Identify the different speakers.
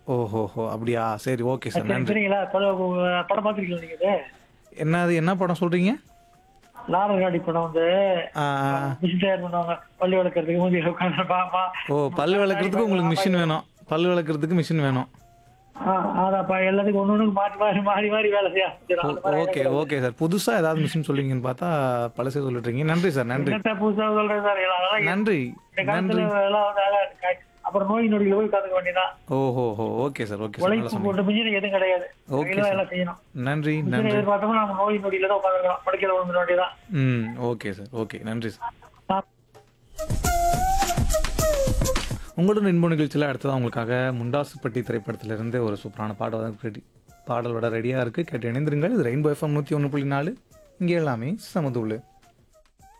Speaker 1: ஓஹோஹோ அப்படியா சரி ஓகே சார்
Speaker 2: சரி,
Speaker 1: நன்றி
Speaker 2: சரிங்களா படம் படம் பார்த்துருக்கீங்களா நீங்க இது
Speaker 1: என்னது என்ன படம் சொல்றீங்க
Speaker 2: லாரங்காடி படம் வந்து
Speaker 1: ஆ,
Speaker 2: மிஷின் தயார் பண்ணுவாங்க பள்ளி வளர்க்கறதுக்கு மூஞ்சி உட்காந்து பாப்பா
Speaker 1: ஓ பல் விளக்குறதுக்கு உங்களுக்கு மிஷின் வேணும் பல் விளக்குறதுக்கு மிஷின் வேணும்
Speaker 2: அதான்ப்பா எல்லாத்துக்கும் ஒண்ணு ஒண்ணுக்கு மாற்றி மாறி மாறி மாறி வேலை செய்ய ஆரம்பிச்சிடும். அந்த மாதிரி
Speaker 1: ஓகே ஓகே சார் புதுசா ஏதாவது மிஷின் சொல்லுவீங்கன்னு பார்த்தா பழசே சொல்லிட்டுருங்க நன்றி சார் நன்றி
Speaker 2: என்னத்த புதுசா சொல்றேன் சார் அதெல்லாம்
Speaker 1: நன்றி
Speaker 2: இந்த
Speaker 1: நன்றி
Speaker 2: காலத்துல எல்லாம் வந்து அதான் கா- அப்புறம் நோய் நொடியில போய் உட்காந்துக்க வேண்டியதான்
Speaker 1: ஓஹோ ஹோ ஓகே சார் ஓகே சார் நல்லா
Speaker 2: உழைப்பு
Speaker 1: சொன்னீங்க
Speaker 2: போட்டு மிஞ்சின எதுவும் கிடையாது
Speaker 1: Okay,
Speaker 2: கையில
Speaker 1: sir.
Speaker 2: எல்லாம் செய்யணும்
Speaker 1: நன்றி
Speaker 2: மிஞ்சின
Speaker 1: நன்றி
Speaker 2: எதிர்பார்த்தோம்னா நம்ம நோய் நொடியில தான் உட்காந்துருக்கோம் படுக்கையில விழுந்துட வேண்டியதான்
Speaker 1: ம் ஓகே சார் ஓகே நன்றி சார்
Speaker 2: ஆ.
Speaker 1: உங்களுடன் இன்ப நிகழ்ச்சியில் அடுத்ததான் உங்களுக்காக முண்டாசுப்பட்டி திரைப்படத்திலிருந்து ஒரு சூப்பரான பாடல் ரெடி பாடலோட ரெடியாக இருக்குது கேட்டு இணைந்திருங்கள் இது ரெயின்போ எஃப்எம் நூற்றி ஒன்று புள்ளி நாலு இங்கே எல்லாமே சமதுள்ளு